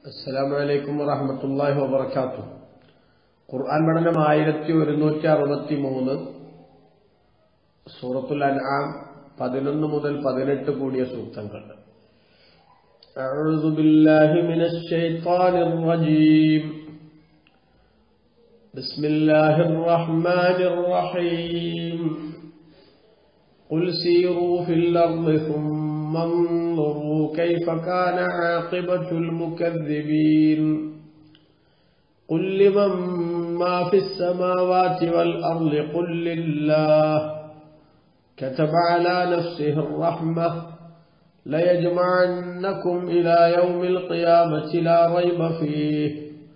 അസ്സലാമു അലൈക്കും വറഹമത്തല്ലാഹി വബർക്കാത്തു ഖുർആൻ പഠനം ആയിരത്തി ഒരുന്നൂറ്റി അറുപത്തി മൂന്ന് സൂറത്തുൽ അൻആം പതിനൊന്ന് മുതൽ പതിനെട്ട് കൂടിയ സൂക്തങ്ങൾ أعوذ بالله من الشيطان الرجيم بسم الله الرحمن الرحيم قل سيروا في الأرض ثم انظروا كيف كان عاقبة المكذبين قل لمن ما في السماوات والأرض قل لله كتب على نفسه الرحمة ليجمعنكم إلى يوم القيامة لا ريب فيه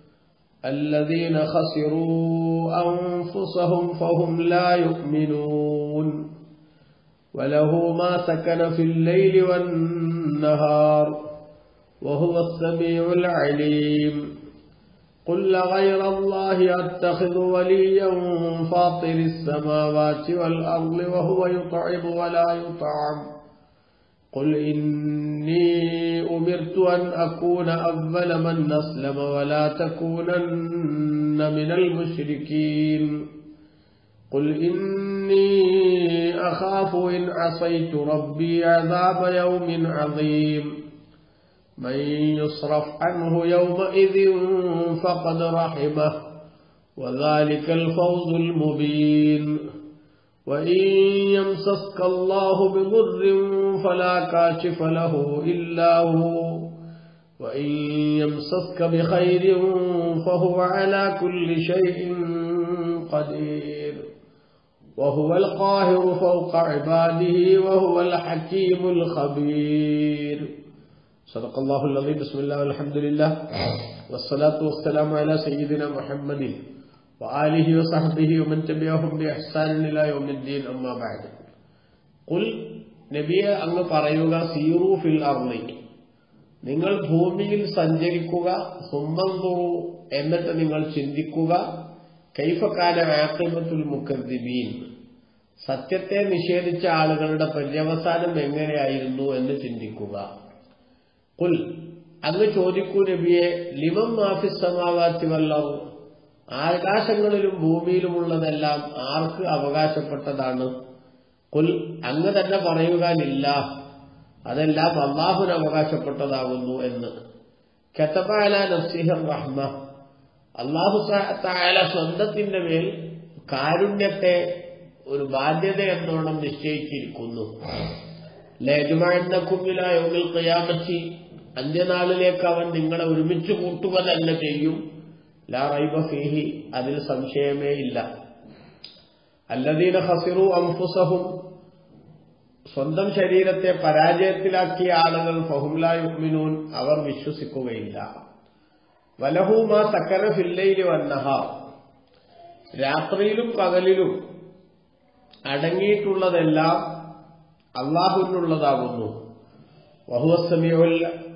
الذين خسروا أنفسهم فهم لا يؤمنون وله ما سكن في الليل والنهار وهو السميع العليم قل غير الله أتخذ وليا فاطر السماوات والأرض وهو يطعم ولا يطعم قل إني أمرت أن أكون أول من أسلم ولا تكونن من المشركين قل إني أخاف إن عصيت ربي عذاب يوم عظيم من يصرف عنه يومئذ فقد رحمه وذلك الفوز المبين وإن يمسسك الله بضر فلا كاشف له إلا هو وإن يمسسك بخير فهو على كل شيء قدير وهو القاهر فوق عباده وهو الحكيم الخبير صدق الله العظيم بسم الله والحمد لله والصلاة والسلام على سيدنا محمد وآله وصحبه ومن تبعهم بإحسان إلى يوم الدين أما بعد قل നബിയെ അങ്ങ് പറയുക സീറു ഫിൽ അർണി നിങ്ങൾ ഭൂമിയിൽ സഞ്ചരിക്കുക സുമ്മന്തുറു എന്നിട്ട് നിങ്ങൾ ചിന്തിക്കുക കൈഫക്കാന ആക്രമത്തുൽ മുക്കദ്ദിബീൻ സത്യത്തെ നിഷേധിച്ച ആളുകളുടെ പര്യവസാനം എങ്ങനെയായിരുന്നു എന്ന് ചിന്തിക്കുക കുൽ അങ്ങ് ചോദിക്കൂ നബിയെ ലിമം മാഫിസമാവാത്തി വല്ലവും ആകാശങ്ങളിലും ഭൂമിയിലുമുള്ളതെല്ലാം ആർക്ക് അവകാശപ്പെട്ടതാണ് കുൽ അങ്ങ് തന്നെ പറയുവാനില്ല അതെല്ലാം അള്ളാഹുന് അവകാശപ്പെട്ടതാകുന്നു എന്ന് കെത്തപാല നഫ്സിഹർ റഹ്മ അള്ളാഹു തായാല സ്വന്തത്തിന്റെ മേൽ കാരുണ്യത്തെ ഒരു ബാധ്യത എന്നോണം നിശ്ചയിച്ചിരിക്കുന്നു ലേജുമാഴുന്നക്കുമ്പിലായോമിൽ കയാമച്ചി അന്ത്യനാളിലേക്ക് അവൻ നിങ്ങളെ ഒരുമിച്ച് കൂട്ടുക തന്നെ ചെയ്യും ലാ റൈബ ഫീഹി അതിൽ സംശയമേ ഇല്ല അല്ലദീന ഹസിറു അംഫുസഹും സ്വന്തം ശരീരത്തെ പരാജയത്തിലാക്കിയ ആളുകൾ ഫഹുംലായുമിനൂൻ അവർ വിശ്വസിക്കുകയില്ല വലഹൂമാ സക്കര ഫില്ലയില് വന്നഹ രാത്രിയിലും പകലിലും അടങ്ങിയിട്ടുള്ളതെല്ലാം അള്ളാഹുവിനുള്ളതാകുന്നു വഹുവസമിയുൽ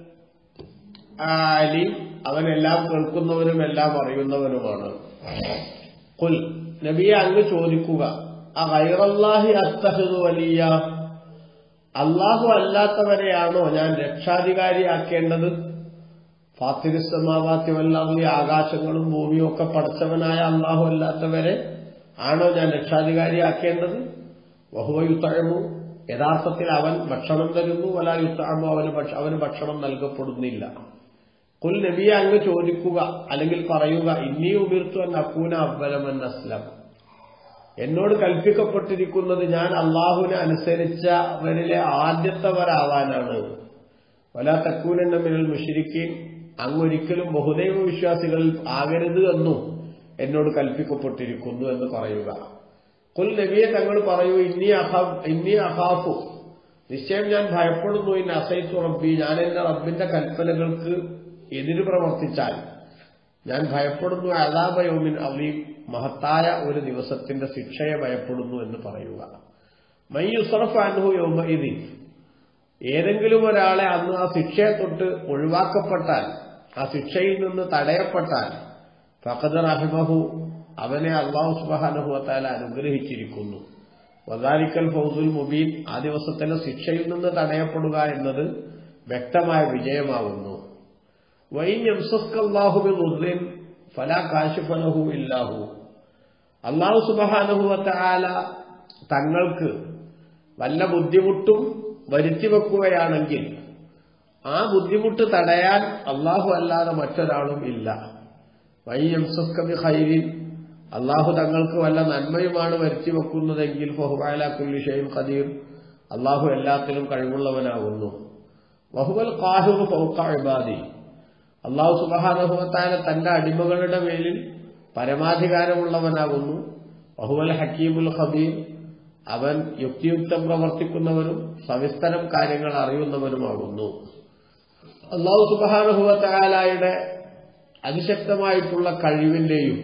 അലീം അവനെല്ലാം കേൾക്കുന്നവനും എല്ലാം അറിയുന്നവനുമാണ് കുൽ നബിയെ അങ്ങ് ചോദിക്കുക ആ ഗൈറല്ലാഹി അത്തഹദു വലിയ അള്ളാഹു അല്ലാത്തവരെയാണോ ഞാൻ രക്ഷാധികാരിയാക്കേണ്ടത് ഫാത്തിരിസമാവാത്തി വല്ലാഹി ആകാശങ്ങളും ഭൂമിയും ഒക്കെ പഠിച്ചവനായ അള്ളാഹു അല്ലാത്തവരെ ആണോ ഞാൻ രക്ഷാധികാരിയാക്കേണ്ടത് വഹുവയുത്തഴമു യഥാർത്ഥത്തിൽ അവൻ ഭക്ഷണം തരുന്നു വല യുത്താമോ അവന് അവന് ഭക്ഷണം നൽകപ്പെടുന്നില്ല കുൽ നബിയെ അങ്ങ് ചോദിക്കുക അല്ലെങ്കിൽ പറയുക ഇന്നീ ഉമിർത്തു അൻ അക്കൂന അവലമൻ അസ്ലം എന്നോട് കൽപ്പിക്കപ്പെട്ടിരിക്കുന്നത് ഞാൻ അള്ളാഹുവിനെ അനുസരിച്ചവരിലെ ആദ്യത്തവരാവാനാണ് വല തക്കൂനെന്ന മിനൽ മുഷിരിക്കീൻ അങ്ങൊരിക്കലും ബഹുദൈവ വിശ്വാസികളിൽ ആകരുത് എന്നും എന്നോട് കൽപ്പിക്കപ്പെട്ടിരിക്കുന്നു എന്ന് പറയുക കുൽ നബിയെ തങ്ങൾ പറയൂ ഇന്നി അഹാ ഇന്നി അഹാഫു നിശ്ചയം ഞാൻ ഭയപ്പെടുന്നു ഇന്ന് അസൈത്തു റബ്ബി ഞാൻ എന്റെ റബ്ബിന്റെ കൽപ്പനകൾക്ക് എതിര് പ്രവർത്തിച്ചാൽ ഞാൻ ഭയപ്പെടുന്നു അതാപയോമിൻ അവീം മഹത്തായ ഒരു ദിവസത്തിന്റെ ശിക്ഷയെ ഭയപ്പെടുന്നു എന്ന് പറയുക മയ്യുസറഫ് അനുഹു യോമ ഇതി ഏതെങ്കിലും ഒരാളെ അന്ന് ആ ശിക്ഷയെ തൊട്ട് ഒഴിവാക്കപ്പെട്ടാൽ ആ ശിക്ഷയിൽ നിന്ന് തടയപ്പെട്ടാൽ ഫഖദ് റഹിമഹു അവനെ അള്ളാഹു സുബാനുഭവത്താൽ അനുഗ്രഹിച്ചിരിക്കുന്നു വദാലിക്കൽ ഫൗസുൽ മുബീൻ ആ ദിവസത്തിലെ ശിക്ഷയിൽ നിന്ന് തടയപ്പെടുക എന്നത് വ്യക്തമായ വിജയമാകുന്നു വൈന്യംസസ്കല്ലാഹുബിൻ ഫലാ കാശുഫലഹു ഇല്ലാഹു അള്ളാഹു സുബഹാനുഭവത്താല തങ്ങൾക്ക് വല്ല ബുദ്ധിമുട്ടും വരുത്തി വെക്കുകയാണെങ്കിൽ ആ ബുദ്ധിമുട്ട് തടയാൻ അള്ളാഹു അല്ലാതെ മറ്റൊരാളും ഇല്ല വൈയംസസ്കബി ഹൈരിൻ അള്ളാഹു തങ്ങൾക്ക് വല്ല നന്മയുമാണ് വരുത്തി വെക്കുന്നതെങ്കിൽ ഫഹുബാലാക്കുല്ലിഷയും ഖദീർ അള്ളാഹു എല്ലാത്തിനും കഴിവുള്ളവനാകുന്നു വഹുവൽ കാഹുബ് ഫൗക്കാബാദി അള്ളാഹു സുബഹാനുഭവത്താല തന്റെ അടിമകളുടെ മേലിൽ പരമാധികാരമുള്ളവനാകുന്നു വഹുവൽ ഹക്കീമുൽ ഖബീർ അവൻ യുക്തിയുക്തം പ്രവർത്തിക്കുന്നവനും സവിസ്തരം കാര്യങ്ങൾ അറിയുന്നവനുമാകുന്നു അള്ളാഹു സുബാനുഭവത്താലായുടെ അതിശക്തമായിട്ടുള്ള കഴിവിന്റെയും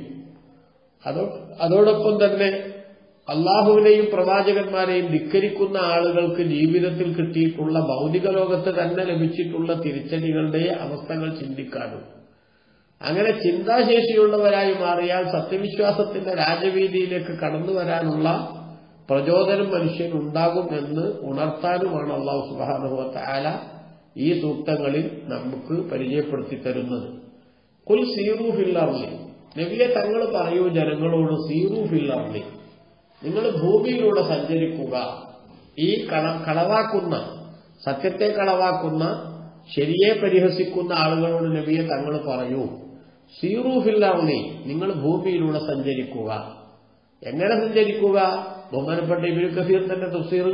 അതോ അതോടൊപ്പം തന്നെ അള്ളാഹുവിനെയും പ്രവാചകന്മാരെയും ധിക്കരിക്കുന്ന ആളുകൾക്ക് ജീവിതത്തിൽ കിട്ടിയിട്ടുള്ള ഭൗതിക ലോകത്ത് തന്നെ ലഭിച്ചിട്ടുള്ള തിരിച്ചടികളുടെ അവസ്ഥകൾ ചിന്തിക്കാനും അങ്ങനെ ചിന്താശേഷിയുള്ളവരായി മാറിയാൽ സത്യവിശ്വാസത്തിന്റെ രാജവീതിയിലേക്ക് കടന്നു വരാനുള്ള പ്രചോദനം മനുഷ്യൻ ഉണ്ടാകും എന്ന് ഉണർത്താനുമാണ് അള്ളാഹു സുബാനുഭവത്ത ആല ഈ സൂക്തങ്ങളിൽ നമുക്ക് പരിചയപ്പെടുത്തി തരുന്നത് കുൽ സീറു ഫില്ലർലി നബിയെ തങ്ങൾ പറയൂ ജനങ്ങളോട് സീറു ഫില്ലർലി നിങ്ങൾ ഭൂമിയിലൂടെ സഞ്ചരിക്കുക ഈ കള കളവാക്കുന്ന സത്യത്തെ കളവാക്കുന്ന ശരിയെ പരിഹസിക്കുന്ന ആളുകളോട് നബിയെ തങ്ങൾ പറയൂ സീറു ഫില്ലർലി നിങ്ങൾ ഭൂമിയിലൂടെ സഞ്ചരിക്കുക എങ്ങനെ സഞ്ചരിക്കുക ബഹുമാനപ്പെട്ട ഇബിൻ കസീർ തന്റെ തഫ്സീറിൽ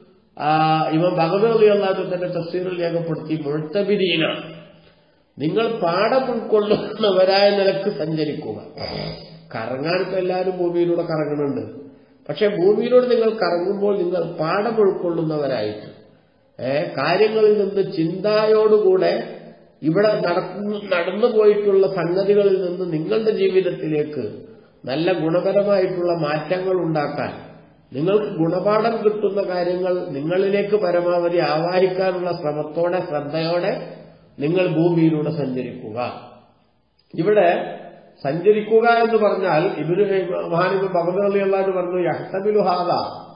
ഇവൻ ഭഗവതി അള്ളാഹു തന്റെ തഫ്സീറിൽ രേഖപ്പെടുത്തി മുഴുത്തബിരീനാണ് നിങ്ങൾ പാഠം ഉൾക്കൊള്ളുന്നവരായ നിലക്ക് സഞ്ചരിക്കുക കറങ്ങാനിപ്പോ എല്ലാവരും ഭൂമിയിലൂടെ കറങ്ങുന്നുണ്ട് പക്ഷെ ഭൂമിയിലൂടെ നിങ്ങൾ കറങ്ങുമ്പോൾ നിങ്ങൾ പാഠം ഉൾക്കൊള്ളുന്നവരായിട്ട് ഏ കാര്യങ്ങളിൽ നിന്ന് ചിന്തയോടുകൂടെ ഇവിടെ നടക്കുന്നു നടന്നു പോയിട്ടുള്ള സംഗതികളിൽ നിന്ന് നിങ്ങളുടെ ജീവിതത്തിലേക്ക് നല്ല ഗുണപരമായിട്ടുള്ള മാറ്റങ്ങൾ ഉണ്ടാക്കാൻ നിങ്ങൾക്ക് ഗുണപാഠം കിട്ടുന്ന കാര്യങ്ങൾ നിങ്ങളിലേക്ക് പരമാവധി ആവാഹിക്കാനുള്ള ശ്രമത്തോടെ ശ്രദ്ധയോടെ നിങ്ങൾ ഭൂമിയിലൂടെ സഞ്ചരിക്കുക ഇവിടെ സഞ്ചരിക്കുക എന്ന് പറഞ്ഞാൽ ഇവര് മഹാനിബ് ഭഗവതിയുള്ള പറഞ്ഞു യഹ്തബിലു ഹാദ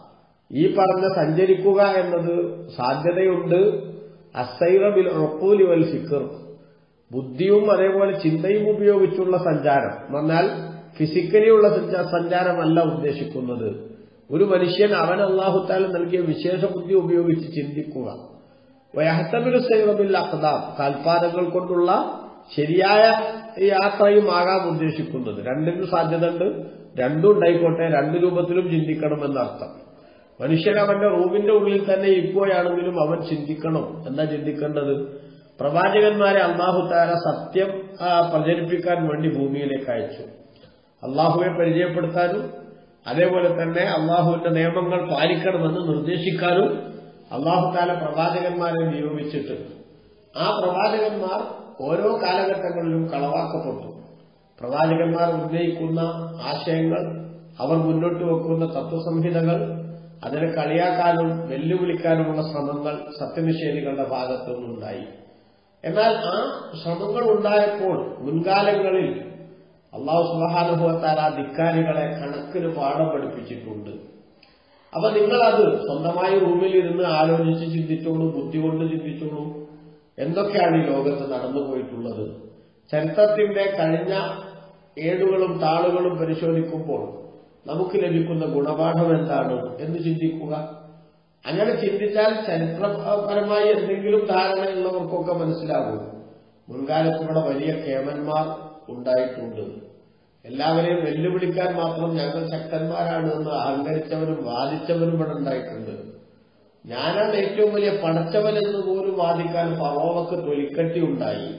ഈ പറഞ്ഞ സഞ്ചരിക്കുക എന്നത് സാധ്യതയുണ്ട് അസൈറബിൽ ഒക്കൂലി വൽ ഫിക്കർ ബുദ്ധിയും അതേപോലെ ചിന്തയും ഉപയോഗിച്ചുള്ള സഞ്ചാരം എന്നാൽ ഫിസിക്കലി ഉള്ള സഞ്ചാരമല്ല ഉദ്ദേശിക്കുന്നത് ഒരു മനുഷ്യൻ അവൻ അള്ളാഹുത്താൽ നൽകിയ വിശേഷ ബുദ്ധി ഉപയോഗിച്ച് ചിന്തിക്കുക വയഹത്തബിലു സൈറബിൽ അഖദാം കാൽപാദങ്ങൾ കൊണ്ടുള്ള ശരിയായ യാത്രയും ആകാം ഉദ്ദേശിക്കുന്നത് രണ്ടിനും സാധ്യതയുണ്ട് രണ്ടും ഉണ്ടായിക്കോട്ടെ രണ്ട് രൂപത്തിലും ചിന്തിക്കണമെന്നർത്ഥം മനുഷ്യൻ അവന്റെ റൂമിന്റെ ഉള്ളിൽ തന്നെ ഇപ്പോഴാണെങ്കിലും അവൻ ചിന്തിക്കണം എന്താ ചിന്തിക്കേണ്ടത് പ്രവാചകന്മാരെ അള്ളാഹുത്താര സത്യം പ്രചരിപ്പിക്കാൻ വേണ്ടി ഭൂമിയിലേക്ക് അയച്ചു അള്ളാഹുവെ പരിചയപ്പെടുത്താനും അതേപോലെ തന്നെ അള്ളാഹുവിന്റെ നിയമങ്ങൾ പാലിക്കണമെന്ന് നിർദ്ദേശിക്കാനും അള്ളാഹുത്താല പ്രവാചകന്മാരെ നിയോഗിച്ചിട്ട് ആ പ്രവാചകന്മാർ ഓരോ കാലഘട്ടങ്ങളിലും കളവാക്കപ്പെട്ടു പ്രവാചകന്മാർ ഉന്നയിക്കുന്ന ആശയങ്ങൾ അവർ മുന്നോട്ട് വെക്കുന്ന തത്വസംഹിതകൾ അതിനെ കളിയാക്കാനും വെല്ലുവിളിക്കാനുമുള്ള ശ്രമങ്ങൾ സത്യനിഷേധികളുടെ ഭാഗത്തു നിന്നുണ്ടായി എന്നാൽ ആ ശ്രമങ്ങൾ ഉണ്ടായപ്പോൾ മുൻകാലങ്ങളിൽ അള്ളാഹു സുബാനുഭവത്താൽ ആ ധിക്കാരികളെ കണക്കിന് പാഠം പഠിപ്പിച്ചിട്ടുണ്ട് അപ്പൊ നിങ്ങളത് സ്വന്തമായി റൂമിൽ ഇരുന്ന് ആലോചിച്ച് ചിന്തിച്ചോളൂ ബുദ്ധി കൊണ്ട് ചിന്തിച്ചോളൂ എന്തൊക്കെയാണ് ഈ ലോകത്ത് നടന്നുപോയിട്ടുള്ളത് ചരിത്രത്തിന്റെ കഴിഞ്ഞ ഏടുകളും താളുകളും പരിശോധിക്കുമ്പോൾ നമുക്ക് ലഭിക്കുന്ന ഗുണപാഠം എന്താണ് എന്ന് ചിന്തിക്കുക അങ്ങനെ ചിന്തിച്ചാൽ ചരിത്രപരമായി എന്തെങ്കിലും ധാരണയുള്ളവർക്കൊക്കെ മനസ്സിലാകും മുൻകാലത്ത് ഇവിടെ വലിയ കേമന്മാർ ഉണ്ടായിട്ടുണ്ട് എല്ലാവരെയും വെല്ലുവിളിക്കാൻ മാത്രം ഞങ്ങൾ ശക്തന്മാരാണ് എന്ന് അഹങ്കരിച്ചവരും വാദിച്ചവരും ഇവിടെ ഉണ്ടായിട്ടുണ്ട് ഞാനാണ് ഏറ്റവും വലിയ പടച്ചവനെന്ന് പോലും വാദിക്കാൻ ഫറോവക്ക് തൊലിക്കട്ടി ഉണ്ടായി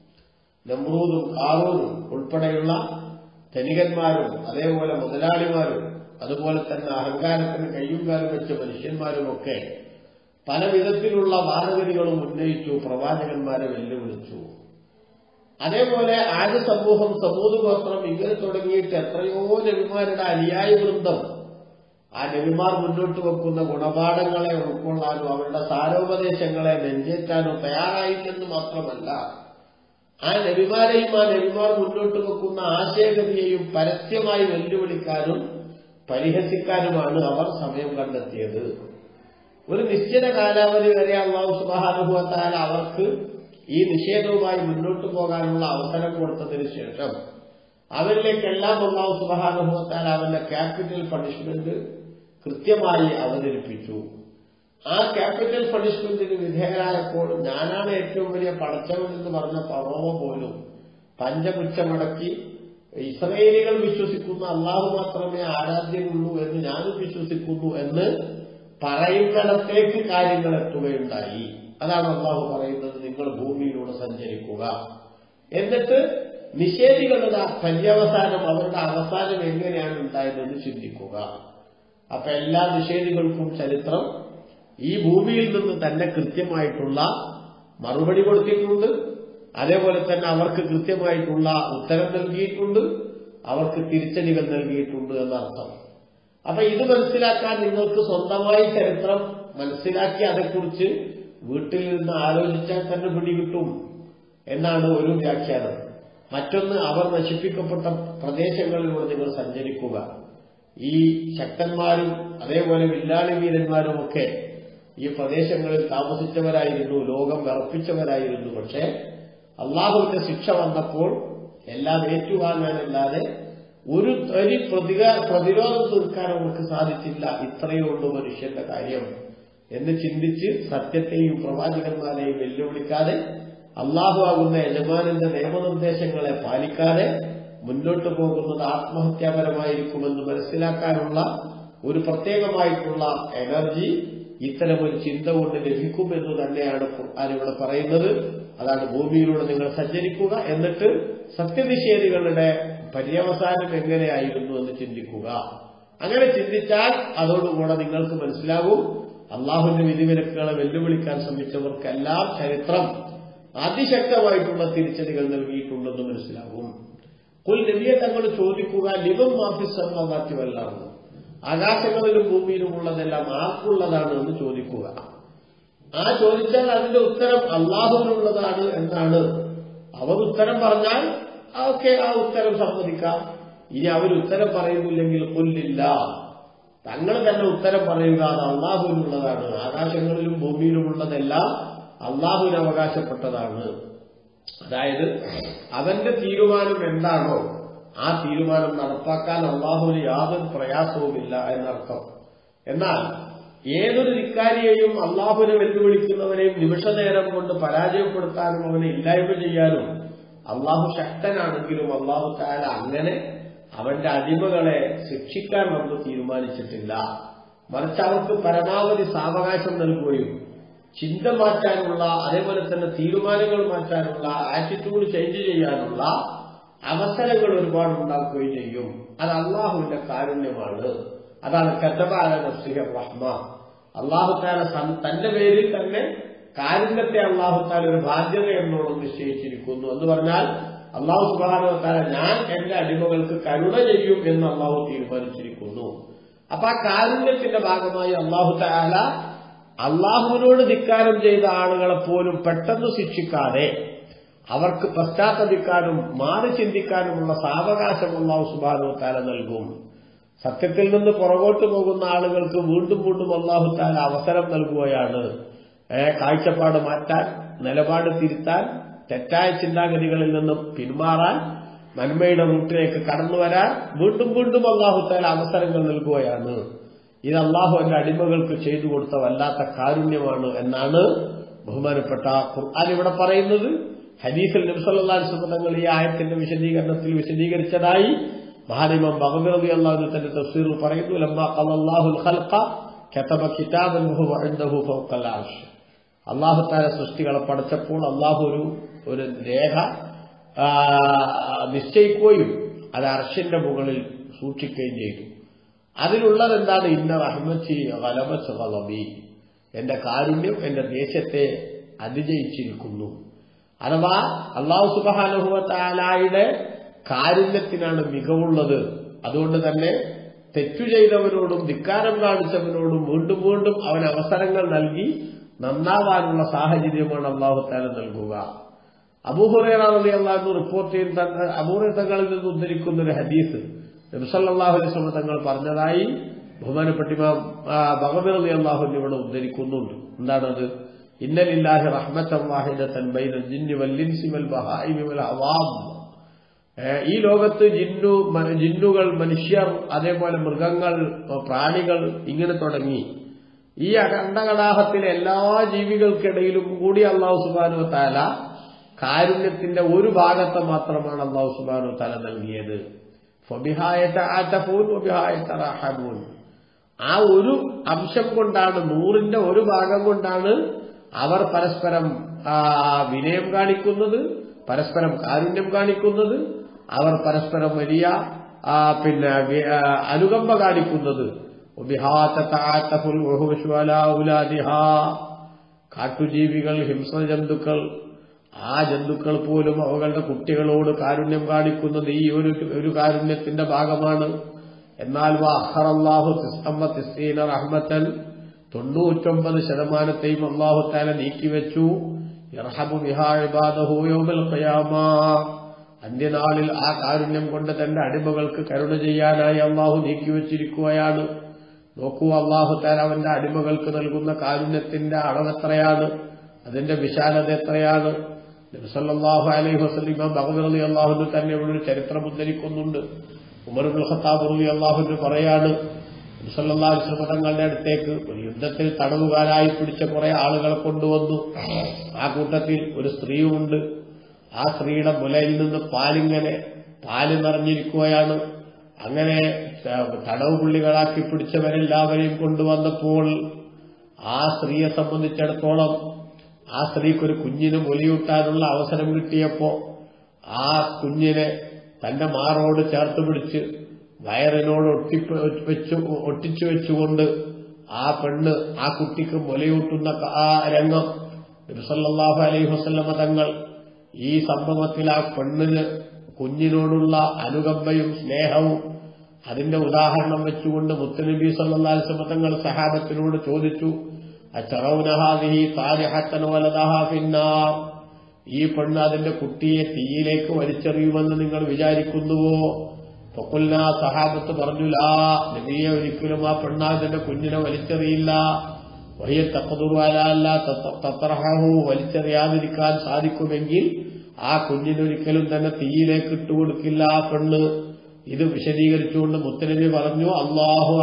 നമ്രൂദും കാറൂനും ഉൾപ്പെടെയുള്ള ധനികന്മാരും അതേപോലെ മുതലാളിമാരും അതുപോലെ തന്നെ അഹങ്കാരത്തിന് കയ്യും കാലം വെച്ച മനുഷ്യന്മാരുമൊക്കെ പല വിധത്തിലുള്ള വാദഗതികളും ഉന്നയിച്ചു പ്രവാചകന്മാരെ വെല്ലുവിളിച്ചു അതേപോലെ ആദ്യ സമൂഹം സമൂഹ ഗോത്രം ഇങ്ങനെ തുടങ്ങിയിട്ട് എത്രയോ നബിമാരുടെ അനുയായി വൃന്ദം ആ നബിമാർ മുന്നോട്ട് വെക്കുന്ന ഗുണപാഠങ്ങളെ ഉൾക്കൊള്ളാനും അവരുടെ സാരോപദേശങ്ങളെ നെഞ്ചേറ്റാനോ തയ്യാറായില്ലെന്ന് മാത്രമല്ല ആ നബിമാരെയും ആ നബിമാർ മുന്നോട്ട് വെക്കുന്ന ആശയഗതിയെയും പരസ്യമായി വെല്ലുവിളിക്കാനും പരിഹസിക്കാനുമാണ് അവർ സമയം കണ്ടെത്തിയത് ഒരു നിശ്ചിത കാലാവധി വരെ അള്ളാഹു സുബാനുഭവത്താൽ അവർക്ക് ഈ നിഷേധവുമായി മുന്നോട്ട് പോകാനുള്ള അവസരം കൊടുത്തതിന് ശേഷം അവരിലേക്കെല്ലാം അള്ളാഹു സുബാനുഭവത്താൽ അവന്റെ ക്യാപിറ്റൽ പണിഷ്മെന്റ് കൃത്യമായി അവതരിപ്പിച്ചു ആ ക്യാപിറ്റൽ പണിഷ്മെന്റിന് വിധേയരായപ്പോൾ ഞാനാണ് ഏറ്റവും വലിയ പടച്ചവൻ എന്ന് പറഞ്ഞ പറവ പോലും പഞ്ചപുച്ഛമടക്കി ഇസ്രയേലികൾ വിശ്വസിക്കുന്ന അള്ളാഹു മാത്രമേ ആരാധ്യനുള്ളൂ എന്ന് ഞാനും വിശ്വസിക്കുന്നു എന്ന് പറയുന്നിടത്തേക്ക് കാര്യങ്ങൾ എത്തുകയുണ്ടായി അതാണ് അള്ളാഹു പറയുന്നത് നിങ്ങൾ ഭൂമിയിലൂടെ സഞ്ചരിക്കുക എന്നിട്ട് നിഷേധികളുടെ പര്യവസാനം അവരുടെ അവസാനം എങ്ങനെയാണ് ഉണ്ടായതെന്ന് ചിന്തിക്കുക അപ്പൊ എല്ലാ നിഷേധികൾക്കും ചരിത്രം ഈ ഭൂമിയിൽ നിന്ന് തന്നെ കൃത്യമായിട്ടുള്ള മറുപടി കൊടുത്തിട്ടുണ്ട് അതേപോലെ തന്നെ അവർക്ക് കൃത്യമായിട്ടുള്ള ഉത്തരം നൽകിയിട്ടുണ്ട് അവർക്ക് തിരിച്ചടികൾ നൽകിയിട്ടുണ്ട് എന്നർത്ഥം അപ്പൊ ഇത് മനസ്സിലാക്കാൻ നിങ്ങൾക്ക് സ്വന്തമായി ചരിത്രം മനസ്സിലാക്കി അതേക്കുറിച്ച് വീട്ടിൽ നിന്ന് ആലോചിച്ചാൽ തന്നെ പിടികിട്ടും എന്നാണ് ഒരു വ്യാഖ്യാനം മറ്റൊന്ന് അവർ നശിപ്പിക്കപ്പെട്ട പ്രദേശങ്ങളിലൂടെ നിങ്ങൾ സഞ്ചരിക്കുക ഈ ശക്തന്മാരും അതേപോലെ വില്ലാളി വീരന്മാരും ഒക്കെ ഈ പ്രദേശങ്ങളിൽ താമസിച്ചവരായിരുന്നു ലോകം വിറപ്പിച്ചവരായിരുന്നു പക്ഷേ അള്ളാഹുവിന്റെ ശിക്ഷ വന്നപ്പോൾ എല്ലാം ഏറ്റുവാങ്ങാനല്ലാതെ ഒരു ഒരു പ്രതിക പ്രതിരോധം തീർക്കാൻ അവർക്ക് സാധിച്ചില്ല ഇത്രയേ ഉള്ളൂ മനുഷ്യന്റെ കാര്യം എന്ന് ചിന്തിച്ച് സത്യത്തെയും പ്രവാചകന്മാരെയും വെല്ലുവിളിക്കാതെ അള്ളാഹു ആകുന്ന യജമാനന്റെ നിയമനിർദ്ദേശങ്ങളെ പാലിക്കാതെ മുന്നോട്ട് പോകുന്നത് ആത്മഹത്യാപരമായിരിക്കുമെന്ന് മനസ്സിലാക്കാനുള്ള ഒരു പ്രത്യേകമായിട്ടുള്ള എനർജി ഇത്തരം ഒരു ചിന്ത കൊണ്ട് ലഭിക്കുമെന്ന് തന്നെയാണ് ഖുർആൻ ഇവിടെ പറയുന്നത് അതാണ് ഭൂമിയിലൂടെ നിങ്ങൾ സഞ്ചരിക്കുക എന്നിട്ട് സത്യനിഷേധികളുടെ പര്യവസാനം എങ്ങനെയായിരുന്നു എന്ന് ചിന്തിക്കുക അങ്ങനെ ചിന്തിച്ചാൽ അതോടുകൂടെ നിങ്ങൾക്ക് മനസ്സിലാകും അള്ളാഹുവിന്റെ വിധിവിലക്കുകളെ വെല്ലുവിളിക്കാൻ ശ്രമിച്ചവർക്കെല്ലാം ചരിത്രം അതിശക്തമായിട്ടുള്ള തിരിച്ചടികൾ നൽകിയിട്ടുണ്ടെന്ന് മനസ്സിലാകും കുൽ നബിയെ തങ്ങൾ ചോദിക്കുക ലിബം മാഫിസമാറ്റി വല്ലാറുന്നു ആകാശങ്ങളിലും ഭൂമിയിലുമുള്ളതെല്ലാം ആർക്കുള്ളതാണ് എന്ന് ചോദിക്കുക ആ ചോദിച്ചാൽ അതിന്റെ ഉത്തരം അള്ളാഹുവിനുള്ളതാണ് എന്നാണ് അവർ ഉത്തരം പറഞ്ഞാൽ ഓക്കെ ആ ഉത്തരം സമ്മതിക്കാം ഇനി അവർ ഉത്തരം പറയുന്നില്ലെങ്കിൽ കൊല്ലില്ല തങ്ങൾ തന്നെ ഉത്തരം പറയുക അത് അള്ളാഹുവിനുള്ളതാണ് ആകാശങ്ങളിലും ഭൂമിയിലുമുള്ളതെല്ലാം അള്ളാഹുവിന് അവകാശപ്പെട്ടതാണ് അതായത് അവന്റെ തീരുമാനം എന്താണോ ആ തീരുമാനം നടപ്പാക്കാൻ അള്ളാഹുവിന് യാതൊരു പ്രയാസവുമില്ല എന്നർത്ഥം എന്നാൽ ഏതൊരു ധിക്കാരിയെയും അള്ളാഹുവിനെ വെല്ലുവിളിക്കുന്നവനെയും നിമിഷനേരം കൊണ്ട് പരാജയപ്പെടുത്താനും അവനെ ഇല്ലായ്മ ചെയ്യാനും അള്ളാഹു ശക്തനാണെങ്കിലും അള്ളാഹു താല അങ്ങനെ അവന്റെ അടിമകളെ ശിക്ഷിക്കാൻ നമുക്ക് തീരുമാനിച്ചിട്ടില്ല മറിച്ച് അവർക്ക് പരമാവധി സാവകാശം നൽകുകയും ചിന്ത മാറ്റാനുള്ള അതേപോലെ തന്നെ തീരുമാനങ്ങൾ മാറ്റാനുള്ള ആറ്റിറ്റ്യൂഡ് ചേഞ്ച് ചെയ്യാനുള്ള അവസരങ്ങൾ ഒരുപാട് ഉണ്ടാക്കുകയും ചെയ്യും അത് അള്ളാഹുവിന്റെ കാരുണ്യമാണ് അതാണ് കത്തബാല നഫ്സിഹ റഹ്മ അള്ളാഹുത്താല തന്റെ പേരിൽ തന്നെ കാരുണ്യത്തെ അള്ളാഹുത്താല ഒരു ബാധ്യത എന്നോട് നിശ്ചയിച്ചിരിക്കുന്നു എന്ന് പറഞ്ഞാൽ അള്ളാഹു സുബാനോത്താല ഞാൻ എന്റെ അടിമകൾക്ക് കരുണ ചെയ്യും എന്ന് അള്ളാഹു തീരുമാനിച്ചിരിക്കുന്നു അപ്പൊ ആ കാരുണ്യത്തിന്റെ ഭാഗമായി അള്ളാഹു താല അള്ളാഹുവിനോട് ധിക്കാരം ചെയ്ത ആളുകളെ പോലും പെട്ടെന്ന് ശിക്ഷിക്കാതെ അവർക്ക് പശ്ചാത്തപിക്കാനും മാറി ചിന്തിക്കാനുമുള്ള സാവകാശം അള്ളാഹു സുബാനോ താല നൽകും സത്യത്തിൽ നിന്ന് പുറകോട്ട് പോകുന്ന ആളുകൾക്ക് വീണ്ടും വീണ്ടും അള്ളാഹു താല അവസരം നൽകുകയാണ് കാഴ്ചപ്പാട് മാറ്റാൻ നിലപാട് തിരുത്താൻ തെറ്റായ ചിന്താഗതികളിൽ നിന്ന് പിന്മാറാൻ നന്മയുടെ റൂട്ടിലേക്ക് കടന്നു വരാൻ വീണ്ടും വീണ്ടും അള്ളാഹു താല അവസരങ്ങൾ നൽകുകയാണ് ഇത് അള്ളാഹു എന്റെ അടിമകൾക്ക് ചെയ്തു കൊടുത്ത വല്ലാത്ത കാരുണ്യമാണ് എന്നാണ് ബഹുമാനപ്പെട്ട ഖുർആൻ ഇവിടെ പറയുന്നത് ഹദീസിൽ നബ്സല്ലാസ് തങ്ങൾ ഈ ആയത്തിന്റെ വിശദീകരണത്തിൽ വിശദീകരിച്ചതായി മഹാനിമം ബഹബി അള്ളാഹു തന്റെ തഫ്സീറിൽ പറയുന്നു ലമ്മാ ഖലല്ലാഹുൽ ഖൽഖ കതബ കിതാബൻ വഹുവ ഇൻദഹു ഫൗഖൽ അർശ് അള്ളാഹു താല സൃഷ്ടികളെ പഠിച്ചപ്പോൾ അള്ളാഹു ഒരു ഒരു രേഖ നിശ്ചയിക്കുകയും അത് അർഷിന്റെ മുകളിൽ സൂക്ഷിക്കുകയും ചെയ്തു അതിലുള്ളത് എന്താണ് ഇന്ന റഹ്മച്ചി വലമച്ച് കളബി എന്റെ കാരുണ്യം എന്റെ ദേശത്തെ അതിജയിച്ചിരിക്കുന്നു അഥവാ അള്ളാഹു സുബാനുഭവത്താലായുടെ കാരുണ്യത്തിനാണ് മികവുള്ളത് അതുകൊണ്ട് തന്നെ തെറ്റു ചെയ്തവരോടും ധിക്കാരം കാണിച്ചവരോടും വീണ്ടും വീണ്ടും അവൻ അവസരങ്ങൾ നൽകി നന്നാവാനുള്ള സാഹചര്യമാണ് അള്ളാഹു താല നൽകുക അബൂഹുറേറാണി അള്ളാഹു റിപ്പോർട്ട് ചെയ്യുന്ന അബൂഹുറ തങ്ങളിൽ നിന്ന് ഉദ്ധരിക്കുന്ന ഒരു ഹദീസ് നബ്സല്ലാഹു അലൈഹി തങ്ങൾ പറഞ്ഞതായി ബഹുമാനപ്പെട്ട ഭഗവതി അള്ളാഹു ഇവിടെ ഉദ്ധരിക്കുന്നുണ്ട് എന്താണത് ഇന്നലില്ലാഹി റഹ്മത്തൻ വാഹിദത്തൻ ബൈനൽ ജിന്നി വൽ ഇൻസി വൽ ബഹായിമി വൽ ഹവാം ഏഹ് ഈ ലോകത്ത് ജിന്നു മ- ജിന്നുകൾ മനുഷ്യർ അതേപോലെ മൃഗങ്ങൾ പ്രാണികൾ ഇങ്ങനെ തുടങ്ങി ഈ അഖണ്ഡകടാഹത്തിലെ എല്ലാ ജീവികൾക്കിടയിലും കൂടി അള്ളാഹു സുബാനു താല കാരുണ്യത്തിന്റെ ഒരു ഭാഗത്തെ മാത്രമാണ് അള്ളാഹു സുബാനു താല നൽകിയത് ഫബിഹായത്ത ആറ്റഫൂൻ ഫബിഹായത്ത റാഹമൂൻ ആ ഒരു അംശം കൊണ്ടാണ് നൂറിന്റെ ഒരു ഭാഗം കൊണ്ടാണ് അവർ പരസ്പരം ആ, വിനയം കാണിക്കുന്നത് പരസ്പരം കാരുണ്യം കാണിക്കുന്നത് അവർ പരസ്പരം വലിയ ആ, പിന്നെ വി- ആ, അനുകമ്പ കാണിക്കുന്നത് وبها تتعاطف الوحوش على أولادها. കാട്ടുജീവികൾ ഹിംസജന്തുക്കൾ ആ ജന്തുക്കൾ പോലും അവകളുടെ കുട്ടികളോട് കാരുണ്യം കാണിക്കുന്നത് ഈ ഒരു ഒരു കാരുണ്യത്തിന്റെ ഭാഗമാണ് എന്നാൽ വാഹറല്ലാഹു തിസ്സീന റഹ്മത്തൻ തൊണ്ണൂറ്റൊമ്പത് ശതമാനത്തെയും അള്ളാഹു താല നീക്കിവെച്ചു യർഹബു ബിഹാ ഇബാദഹു യൗമൽ ഖിയാമാ അന്ത്യനാളിൽ ആ കാരുണ്യം കൊണ്ട് തന്റെ അടിമകൾക്ക് കരുണ ചെയ്യാനായി അള്ളാഹു നീക്കിവെച്ചിരിക്കുകയാണ് നോക്കൂ അള്ളാഹു താല അവന്റെ അടിമകൾക്ക് നൽകുന്ന കാരുണ്യത്തിന്റെ അളവെത്രയാണ് അതിന്റെ വിശാലത എത്രയാണ് നബിസല്ലാഹു അലൈഹി വസ്ലിമ ബഹദർ അള്ളാഹുന് തന്നെ ഇവിടെ ഒരു ചരിത്രം ഉദ്ധരിക്കുന്നുണ്ട് ഉമറുൽ ഖത്താബ് റലി അള്ളാഹുന് പറയാണ് നബിസല്ലാഹു തങ്ങളുടെ അടുത്തേക്ക് ഒരു യുദ്ധത്തിൽ തടവുകാരായി പിടിച്ച കുറെ ആളുകളെ കൊണ്ടുവന്നു ആ കൂട്ടത്തിൽ ഒരു സ്ത്രീയുമുണ്ട് ആ സ്ത്രീയുടെ മുലയിൽ നിന്ന് പാലിങ്ങനെ പാല് നിറഞ്ഞിരിക്കുകയാണ് അങ്ങനെ തടവ് പുള്ളികളാക്കി പിടിച്ചവരെല്ലാവരെയും കൊണ്ടുവന്നപ്പോൾ ആ സ്ത്രീയെ സംബന്ധിച്ചിടത്തോളം ആ സ്ത്രീക്കൊരു കുഞ്ഞിന് മുലയൂട്ടാനുള്ള അവസരം കിട്ടിയപ്പോ ആ കുഞ്ഞിനെ തന്റെ മാറോട് ചേർത്ത് പിടിച്ച് വയറിനോട് ഒട്ടിപ്പ് വെച്ചു ഒട്ടിച്ചു വെച്ചുകൊണ്ട് ആ പെണ്ണ് ആ കുട്ടിക്ക് മുലയൂട്ടുന്ന ആ രംഗം നബിസല്ലാഹു അലൈഹി വസല്ലമ തങ്ങൾ ഈ സംഭവത്തിൽ ആ പെണ്ണിന് കുഞ്ഞിനോടുള്ള അനുകമ്പയും സ്നേഹവും അതിന്റെ ഉദാഹരണം വെച്ചുകൊണ്ട് മുത്തനബി സല്ലാസ്മ തങ്ങൾ സഹാബത്തിനോട് ചോദിച്ചു അച്ചറൌനഹാദിഹി താരിഹത്തൻ വലതഹാ പിന്നാർ ഈ പെണ്ണ് അതിന്റെ കുട്ടിയെ തീയിലേക്ക് വലിച്ചെറിയുമെന്ന് നിങ്ങൾ വിചാരിക്കുന്നുവോ പൊക്കുല്ല സഹാബത്ത് പറഞ്ഞുലാ നബിയെ ഒരിക്കലും ആ പെണ്ണ് അതിന്റെ കുഞ്ഞിനെ വലിച്ചെറിയില്ല വഹിയ തപ്പതുറുവാലല്ല തത്രഹു വലിച്ചെറിയാതിരിക്കാൻ സാധിക്കുമെങ്കിൽ ആ കുഞ്ഞിനൊരിക്കലും തന്നെ തീയിലേക്ക് ഇട്ടുകൊടുക്കില്ല ആ പെണ്ണ് ഇത് വിശദീകരിച്ചുകൊണ്ട് മുത്തനബി പറഞ്ഞു അള്ളാഹു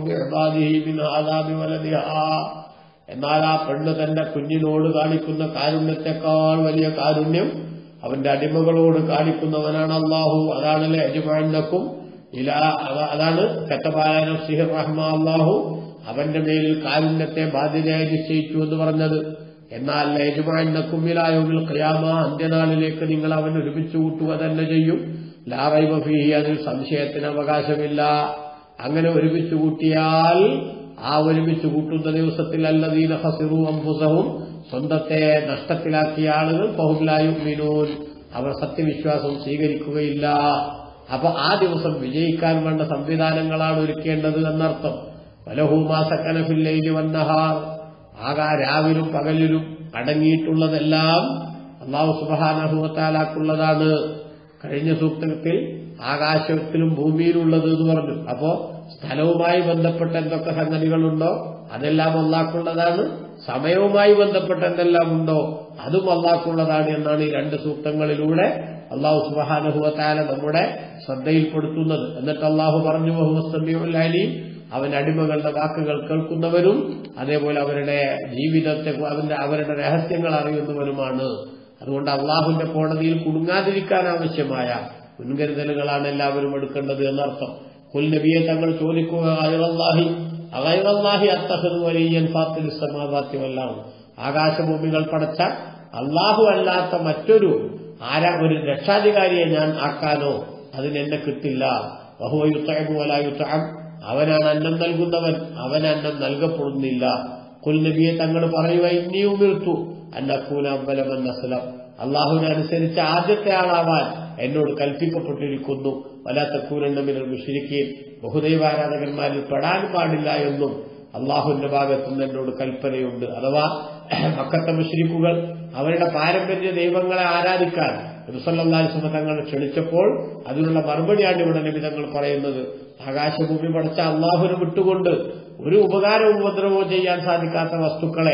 എന്നാൽ ആ പെണ്ണ് തന്റെ കുഞ്ഞിനോട് കാണിക്കുന്ന കാരുണ്യത്തെക്കാൾ വലിയ കാരുണ്യം അവന്റെ അടിമകളോട് കാണിക്കുന്നവനാണ് അള്ളാഹു അതാണല്ലേ യജമാനക്കും ഇല അതാണ് കത്തപാലനം സിഹിർ റഹ്മ അള്ളാഹു അവന്റെ മേലിൽ കാരുണ്യത്തെ ബാധ്യതയായി നിശ്ചയിച്ചു എന്ന് പറഞ്ഞത് എന്നാൽ യജമാനക്കും ഇലായോമിൽ ഖിയാമ അന്ത്യനാളിലേക്ക് നിങ്ങൾ അവൻ ഒരുമിച്ച് കൂട്ടുക തന്നെ ചെയ്യും ലാറൈബ ഫീഹി അതിൽ സംശയത്തിന് അവകാശമില്ല അങ്ങനെ ഒരുമിച്ച് കൂട്ടിയാൽ ആ ഒരുമിച്ച് കൂട്ടുന്ന ദിവസത്തിൽ അല്ലദീന ഹസിറു അംഫുസഹും സ്വന്തത്തെ നഷ്ടത്തിലാക്കിയ ആളുകൾ പഹുലായും മിനൂൻ അവർ സത്യവിശ്വാസം സ്വീകരിക്കുകയില്ല അപ്പൊ ആ ദിവസം വിജയിക്കാൻ വേണ്ട സംവിധാനങ്ങളാണ് ഒരുക്കേണ്ടത് എന്നർത്ഥം പലഹൂമാസക്കനഫില്ലയില് വന്നഹാർ ആകാ രാവിലും പകലിലും അടങ്ങിയിട്ടുള്ളതെല്ലാം അള്ളാഹു സുബാനഹുവത്താലാക്കുള്ളതാണ് കഴിഞ്ഞ സൂക്തത്തിൽ ആകാശത്തിലും ഭൂമിയിലുള്ളത് എന്ന് പറഞ്ഞു അപ്പോ സ്ഥലവുമായി ബന്ധപ്പെട്ട എന്തൊക്കെ സംഗതികളുണ്ടോ അതെല്ലാം അള്ളാഹ്ക്കുള്ളതാണ് സമയവുമായി ബന്ധപ്പെട്ട എന്തെല്ലാം ഉണ്ടോ അതും അള്ളാഹ്ക്കുള്ളതാണ് എന്നാണ് ഈ രണ്ട് സൂക്തങ്ങളിലൂടെ അള്ളാഹു സുബാനഹുവത്താല നമ്മുടെ ശ്രദ്ധയിൽപ്പെടുത്തുന്നത് എന്നിട്ട് അള്ളാഹു പറഞ്ഞു മുഹമ്മദ് അവൻ അടിമകളുടെ വാക്കുകൾ കേൾക്കുന്നവരും അതേപോലെ അവരുടെ ജീവിതത്തെ അവന്റെ അവരുടെ രഹസ്യങ്ങൾ അറിയുന്നവരുമാണ് അതുകൊണ്ട് അള്ളാഹുവിന്റെ കോടതിയിൽ കുടുങ്ങാതിരിക്കാൻ ആവശ്യമായ മുൻകരുതലുകളാണ് എല്ലാവരും എടുക്കേണ്ടത് എന്നർത്ഥം കുൽ നബിയെ തങ്ങൾ ചോദിക്കുക അയറല്ലാഹി അകൈറല്ലാഹി അത്തഹദ് വലിയൻ ഫാത്തിൽ സമാവാത്യമെല്ലാം ആകാശഭൂമികൾ പടച്ച അള്ളാഹു അല്ലാത്ത മറ്റൊരു ആരാ ഒരു രക്ഷാധികാരിയെ ഞാൻ ആക്കാനോ അതിനെന്നെ കിട്ടില്ല ബഹുവയുത്തമുലായുത്തം അവനാണ് അന്നം നൽകുന്നവൻ അവൻ അന്നം നൽകപ്പെടുന്നില്ല കുൽ നബിയെ തങ്ങൾ പറയുക ഇനിയും നിർത്തൂ അന്നക്കൂന അമ്പലമൻ അസ്ലം അള്ളാഹുവിനെ അനുസരിച്ച് ആദ്യത്തെ ആളാവാൻ എന്നോട് കൽപ്പിക്കപ്പെട്ടിരിക്കുന്നു വലാത്തക്കൂരണ്ടമിനൽ മുഷിരിക്കുകയും ബഹുദൈവാരാധകന്മാരിൽ പെടാൻ പാടില്ല എന്നും അള്ളാഹുവിന്റെ ഭാഗത്തുനിന്ന് എന്നോട് കൽപ്പനയുണ്ട് അഥവാ മക്കത്തെ മുഷരിക്കുകൾ അവരുടെ പാരമ്പര്യ ദൈവങ്ങളെ ആരാധിക്കാൻ റുസല്ലാസ്മ തങ്ങൾ ക്ഷണിച്ചപ്പോൾ അതിനുള്ള മറുപടിയാണ് ഇവിടെ നിമിതങ്ങൾ പറയുന്നത് ആകാശഭൂമി പടച്ച അള്ളാഹുവിനെ വിട്ടുകൊണ്ട് ഒരു ഉപകാരവും ഉപദ്രവവും ചെയ്യാൻ സാധിക്കാത്ത വസ്തുക്കളെ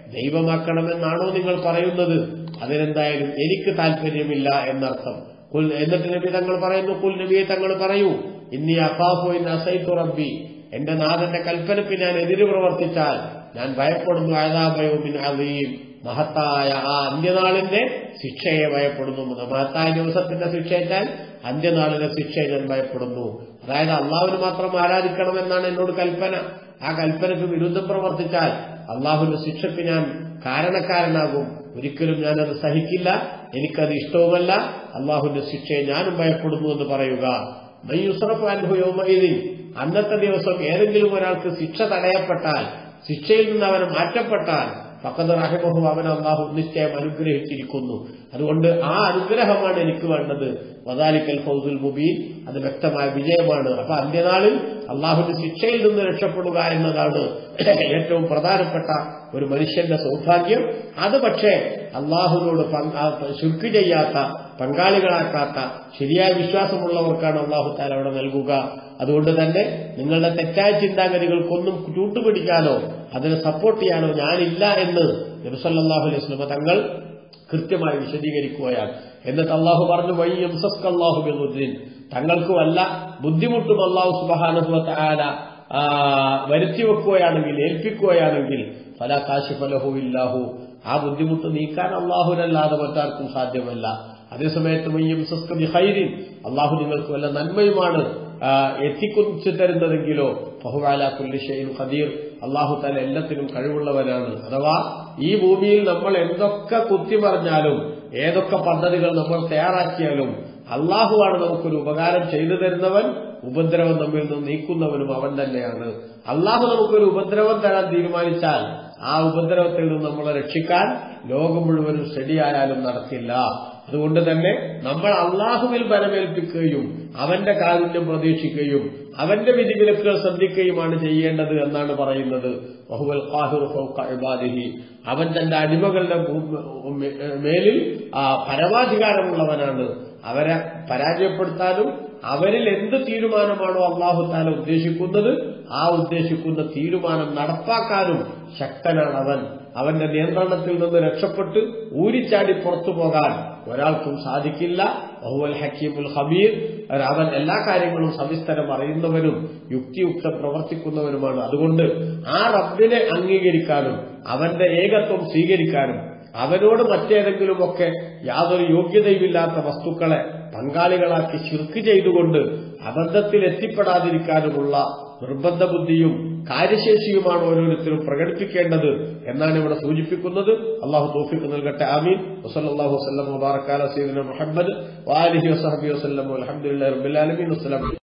ദൈവമാക്കണമെന്നാണോ നിങ്ങൾ പറയുന്നത് അതിനെന്തായാലും എനിക്ക് താല്പര്യമില്ല എന്നർത്ഥം കുൽ എന്നിട്ട് നബി തങ്ങൾ പറയുന്നു കുൽ നബിയെ തങ്ങൾ പറയൂ ഇന്നി അഫാഫു ഇന്ന് അസൈത്തു റബ്ബി എന്റെ നാഥന്റെ കൽപ്പനയ്ക്ക് ഞാൻ എതിര് പ്രവർത്തിച്ചാൽ ഞാൻ ഭയപ്പെടുന്നു അഴതാഭയവും അതെയും മഹത്തായ ആ അന്ത്യനാളിന്റെ ശിക്ഷയെ ഭയപ്പെടുന്നു മഹത്തായ ദിവസത്തിന്റെ ശിക്ഷയേറ്റാൽ അന്ത്യനാളിലെ ശിക്ഷയെ ഞാൻ ഭയപ്പെടുന്നു അതായത് അള്ളാഹുവിന് മാത്രം ആരാധിക്കണമെന്നാണ് എന്നോട് കൽപ്പന ആ കൽപ്പനയ്ക്ക് വിരുദ്ധം പ്രവർത്തിച്ചാൽ അള്ളാഹുവിന്റെ ശിക്ഷയ്ക്ക് ഞാൻ കാരണക്കാരനാകും ഒരിക്കലും ഞാനത് സഹിക്കില്ല എനിക്കത് ഇഷ്ടവുമല്ല അള്ളാഹുവിന്റെ ശിക്ഷയെ ഞാനും ഭയപ്പെടുന്നു എന്ന് പറയുക മയ്യുസറഫ് അനുഭവമൈതിൽ അന്നത്തെ ദിവസം ഏതെങ്കിലും ഒരാൾക്ക് ശിക്ഷ തടയപ്പെട്ടാൽ ശിക്ഷയിൽ നിന്ന് അവനെ മാറ്റപ്പെട്ടാൽ ഫക്കത് റഹിമഹു അവൻ അള്ളാഹു നിശ്ചയം അനുഗ്രഹിച്ചിരിക്കുന്നു അതുകൊണ്ട് ആ അനുഗ്രഹമാണ് എനിക്ക് വേണ്ടത് വദാലിക്കൽ ഫൗസുൽ മുബീൻ അത് വ്യക്തമായ വിജയമാണ് അപ്പൊ അന്ത്യനാളിൽ അള്ളാഹുവിന്റെ ശിക്ഷയിൽ നിന്ന് രക്ഷപ്പെടുക എന്നതാണ് ഏറ്റവും പ്രധാനപ്പെട്ട ഒരു മനുഷ്യന്റെ സൗഭാഗ്യം അത് പക്ഷേ അള്ളാഹുവിനോട് ശുക്ക് ചെയ്യാത്ത പങ്കാളികളാക്കാത്ത ശരിയായ വിശ്വാസമുള്ളവർക്കാണ് അള്ളാഹു താല അവിടെ നൽകുക അതുകൊണ്ട് തന്നെ നിങ്ങളുടെ തെറ്റായ ചിന്താഗതികൾക്കൊന്നും ചൂട്ടുപിടിക്കാനോ അതിനെ സപ്പോർട്ട് ചെയ്യാനോ ഞാനില്ല എന്ന് നബിസല്ലാഹു അലൈഹി സ്വലമ തങ്ങൾ കൃത്യമായി വിശദീകരിക്കുകയാണ് എന്നിട്ട് അള്ളാഹു പറഞ്ഞു വയ്യം സസ്കല്ലാഹു ബിദുദ്ദീൻ തങ്ങൾക്ക് വല്ല ബുദ്ധിമുട്ടും അള്ളാഹു സുബഹാനുഭവത്തെ ആല വരുത്തി വെക്കുകയാണെങ്കിൽ ഏൽപ്പിക്കുകയാണെങ്കിൽ ഫല കാശിഫലഹു ഇല്ലാഹു ആ ബുദ്ധിമുട്ട് നീക്കാൻ അള്ളാഹുനല്ലാതെ മറ്റാർക്കും സാധ്യമല്ല അതേസമയത്ത് മയ്യം സസ്കി ഹൈരിൻ അള്ളാഹു നിങ്ങൾക്ക് വല്ല നന്മയുമാണ് എത്തിക്കുറിച്ച് തരുന്നതെങ്കിലോ ഫഹുവാല കുല്ലിഷയും ഖദീർ അള്ളാഹു താല എല്ലാത്തിനും കഴിവുള്ളവനാണ് അഥവാ ഈ ഭൂമിയിൽ നമ്മൾ എന്തൊക്കെ കുത്തി പറഞ്ഞാലും ഏതൊക്കെ പദ്ധതികൾ നമ്മൾ തയ്യാറാക്കിയാലും അള്ളാഹുവാണ് നമുക്കൊരു ഉപകാരം ചെയ്തു തരുന്നവൻ ഉപദ്രവം നമ്മിൽ നിന്ന് നീക്കുന്നവനും അവൻ തന്നെയാണ് അള്ളാഹു നമുക്കൊരു ഉപദ്രവം തരാൻ തീരുമാനിച്ചാൽ ആ ഉപദ്രവത്തിൽ നിന്ന് നമ്മളെ രക്ഷിക്കാൻ ലോകം മുഴുവനും ശരിയായാലും നടക്കില്ല അതുകൊണ്ട് തന്നെ നമ്മൾ അള്ളാഹുവിൽ ബലമേൽപ്പിക്കുകയും അവന്റെ കാരുണ്യം പ്രതീക്ഷിക്കുകയും അവന്റെ വിധിവിലക്കുകൾ ശ്രദ്ധിക്കുകയുമാണ് ചെയ്യേണ്ടത് എന്നാണ് പറയുന്നത് ബഹുവൽ ഇബാദിഹി അവൻ തന്റെ അടിമകളുടെ മേലിൽ പരമാധികാരമുള്ളവനാണ് അവരെ പരാജയപ്പെടുത്താനും അവരിൽ എന്ത് തീരുമാനമാണോ അള്ളാഹു താല ഉദ്ദേശിക്കുന്നത് ആ ഉദ്ദേശിക്കുന്ന തീരുമാനം നടപ്പാക്കാനും ശക്തനാണ് അവൻ അവന്റെ നിയന്ത്രണത്തിൽ നിന്ന് രക്ഷപ്പെട്ട് ഊരിച്ചാടി പുറത്തു പോകാൻ ഒരാൾക്കും സാധിക്കില്ല ബഹുവൽ ഹക്കീമുൽ ഹബീർ അവൻ എല്ലാ കാര്യങ്ങളും സവിസ്തരം അറിയുന്നവനും യുക്തിയുക്തം പ്രവർത്തിക്കുന്നവനുമാണ് അതുകൊണ്ട് ആ റബ്ബിനെ അംഗീകരിക്കാനും അവന്റെ ഏകത്വം സ്വീകരിക്കാനും അവനോട് മറ്റേതെങ്കിലുമൊക്കെ യാതൊരു യോഗ്യതയുമില്ലാത്ത വസ്തുക്കളെ പങ്കാളികളാക്കി ചുരുക്ക് ചെയ്തുകൊണ്ട് അബദ്ധത്തിൽ എത്തിപ്പെടാതിരിക്കാനുമുള്ള നിർബന്ധ ബുദ്ധിയും കാര്യശേഷിയുമാണ് ഓരോരുത്തരും പ്രകടിപ്പിക്കേണ്ടത് എന്നാണ് ഇവിടെ സൂചിപ്പിക്കുന്നത് അള്ളാഹു തോഫിക്ക് നൽകട്ടെ ആമീൻ വസല്ലാഹു വസ്ലം മുബാറക്കാല സീദന മുഹമ്മദ് വാലിഹി വസഹബി വസ്ലം അലഹമുല്ലാ റബുലാലമീൻ വസ്ലാം